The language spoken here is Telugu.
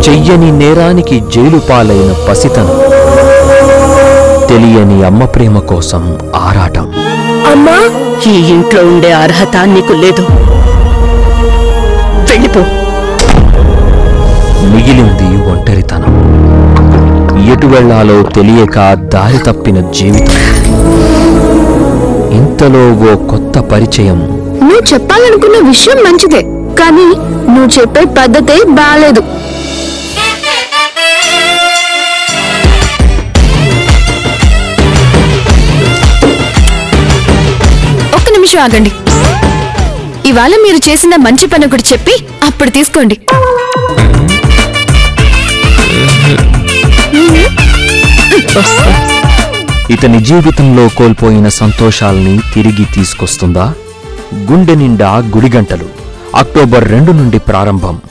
చెయ్యని నేరానికి జైలు పాలైన పసితనం తెలియని అమ్మ ప్రేమ కోసం ఆరాటం అమ్మా ఈ ఇంట్లో ఉండే అర్హత నీకు లేదు వెళ్ళిపో మిగిలింది ఒంటరితనం ఎటు వెళ్లాలో తెలియక దారి తప్పిన జీవితం ఇంతలో ఓ కొత్త పరిచయం నువ్వు చెప్పాలనుకున్న విషయం మంచిదే కానీ నువ్వు చెప్పే పద్ధతే బాలేదు ఒక్క నిమిషం ఆగండి ఇవాళ మీరు చేసిన మంచి పని ఒకటి చెప్పి అప్పుడు తీసుకోండి ఇతని జీవితంలో కోల్పోయిన సంతోషాల్ని తిరిగి తీసుకొస్తుందా గుండె నిండా గుడిగంటలు అక్టోబర్ రెండు నుండి ప్రారంభం